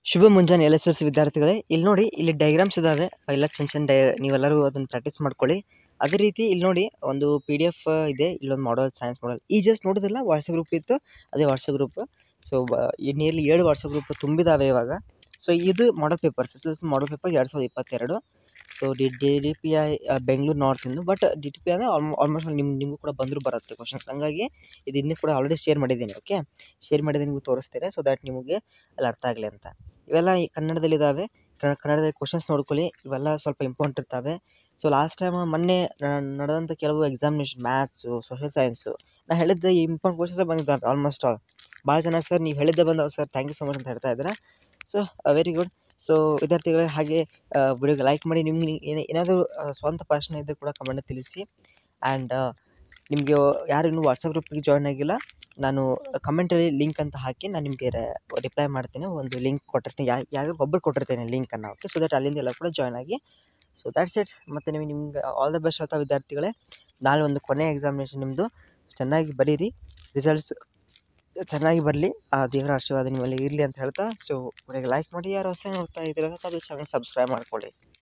ಶುಭ ಮುಂಜಾನೆ L S S ವಿದ್ಯಾರ್ಥಿಗಳೇ ಇಲ್ಲಿ ನೋಡಿ ಇಲ್ಲಿ ಡೈಗ್ರಾಮ್ಸ್ ಇದ್ದಾವೆ ಎಲ್ಲ ಸಣ್ಣ ಸಣ್ಣ ಡೈ ನೀವೆಲ್ಲರೂ ಅದನ್ನು ಪ್ರಾಕ್ಟೀಸ್ ಮಾಡ್ಕೊಳ್ಳಿ ಅದೇ ರೀತಿ ಇಲ್ಲಿ ನೋಡಿ ಒಂದು ಪಿ ಡಿ ಎಫ್ ಇದೆ ಇಲ್ಲೊಂದು ಮಾಡಲ್ ಸೈನ್ಸ್ ಮಾಡಲ್ ಈ ಜಸ್ಟ್ ನೋಡೋದಿಲ್ಲ ವಾಟ್ಸಪ್ ಗ್ರೂಪ್ ಇತ್ತು ಅದೇ ವಾಟ್ಸಪ್ ಗ್ರೂಪ್ ಸೊ ನಿಯರ್ಲಿ ಏಳು ವಾಟ್ಸಪ್ ಗ್ರೂಪ್ ತುಂಬಿದಾವೆ ಇವಾಗ ಸೊ ಇದು model papers S S model paper ಎರಡು ಸಾವಿರದ ಇಪ್ಪತ್ತೆರಡು so D D D P I Bengaluru ನಾರ್ತಿಂದು ಬಟ್ ಡಿ ಟಿ ಪಿ ಅಂದರೆ ಆಲ್ಮೋಸ್ಟ್ ನಿಮ್ಮ ನಿಮಗೂ ಕೂಡ ಬಂದರೂ ಬರುತ್ತೆ ಕ್ವಶನ್ಸ್ ಹಂಗಾಗಿ ಇದು ಇನ್ನೂ ಕೂಡ ಆಲ್ರೆಡಿ ಶೇರ್ ಮಾಡಿದ್ದೀನಿ ಓಕೆ ಶೇರ್ ಮಾಡಿದ್ದೀನಿ ನಿಮಗೆ ತೋರಿಸ್ತೇನೆ ಸೊ ದ್ಯಾಟ್ ನಿಮಗೆ ಅಲ್ಲಿ ಅರ್ಥ ಆಗಲಿ ಅಂತ ಇವೆಲ್ಲ ಈ ಕನ್ನಡದಲ್ಲಿದ್ದಾವೆ ಕನ್ನಡ ಕನ್ನಡದಲ್ಲಿ ಕ್ವಶನ್ಸ್ ನೋಡ್ಕೊಳ್ಳಿ ಇವೆಲ್ಲ ಸ್ವಲ್ಪ ಇಂಪಾರ್ಟೆಂಟ್ ಇರ್ತವೆ ಸೊ ಲಾಸ್ಟ್ ಟೈಮ್ ಮೊನ್ನೆ ನಡೆದಂಥ ಕೆಲವು ಎಕ್ಸಾಮಿನೇಷನ್ ಮ್ಯಾಥ್ಸು ಸೋಷಲ್ ಸೈನ್ಸು ನಾನು ಹೇಳಿದ್ದೆ ಇಂಪಾರ್ಟೆಂಟ್ ಕ್ವಶನ್ಸೇ ಬಂದಿದ್ದಾವೆ ಆಲ್ಮೋಸ್ಟ್ ಆಲ್ ಭಾಳ ಜನ ಸರ್ ನೀವು ಹೇಳಿದ್ದೆ ಬಂದವು sir thank you so much ಅಂತ ಹೇಳ್ತಾ ಇದ್ದಾರೆ ಸೊ ವೆರಿ ಗುಡ್ ಸೊ ವಿದ್ಯಾರ್ಥಿಗಳೇ ಹಾಗೆ ವಿಡಿಯೋಗೆ ಲೈಕ್ ಮಾಡಿ ನಿಮ್ಗೆ ಏನೇ ಏನಾದರೂ ಸ್ವಂತ ಪ್ರಶ್ನೆ ಇದ್ದರೆ ಕೂಡ ಕಮೆಂಟ್ ತಿಳಿಸಿ ಆ್ಯಂಡ್ ನಿಮಗೆ ಯಾರು ಇನ್ನೂ ವಾಟ್ಸಪ್ ಗ್ರೂಪಿಗೆ ಜಾಯ್ನ್ ಆಗಿಲ್ಲ ನಾನು ಕಮೆಂಟಲ್ಲಿ ಲಿಂಕ್ ಅಂತ ಹಾಕಿ ನಾನು ನಿಮಗೆ ರಿಪ್ಲೈ ಮಾಡ್ತೀನಿ ಒಂದು ಲಿಂಕ್ ಕೊಟ್ಟಿರ್ತೀನಿ ಯಾ ಯಾರು ಒಬ್ಬರು ಕೊಟ್ಟಿರ್ತೇನೆ ಲಿಂಕನ್ನು ಓಕೆ ಸೊ ದಟ್ ಅಲ್ಲಿಂದ ಎಲ್ಲ ಕೂಡ ಜಾಯ್ನ್ ಆಗಿ ಸೊ ದ್ಯಾಟ್ಸ್ ಇಟ್ ಮತ್ತು ನಿಮಗೆ ನಿಮ್ಗೆ ಆಲ್ ದ ಬೆಸ್ಟ್ ಹೇಳ್ತಾ ವಿದ್ಯಾರ್ಥಿಗಳೇ ನಾಳೆ ಒಂದು ಕೊನೆ ಎಕ್ಸಾಮಿನೇಷನ್ ನಿಮ್ಮದು ಚೆನ್ನಾಗಿ ಬರೀರಿ ರಿಸಲ್ಟ್ಸ್ ಚೆನ್ನಾಗಿ ಬರಲಿ ಆ ದೇವರ ಆಶೀರ್ವಾದ ನಿಮ್ಮಲ್ಲಿ ಇರಲಿ ಅಂತ ಹೇಳ್ತಾ ಸೊ ವಿಡಿಯೋಗೆ ಲೈಕ್ ಮಾಡಿ ಯಾರು ಹೊಸ ನೋಡ್ತಾ ಇದ್ದೀರ ಅದು ಚಾನಲ್ ಸಬ್ಸ್ಕ್ರೈಬ್ ಮಾಡ್ಕೊಳ್ಳಿ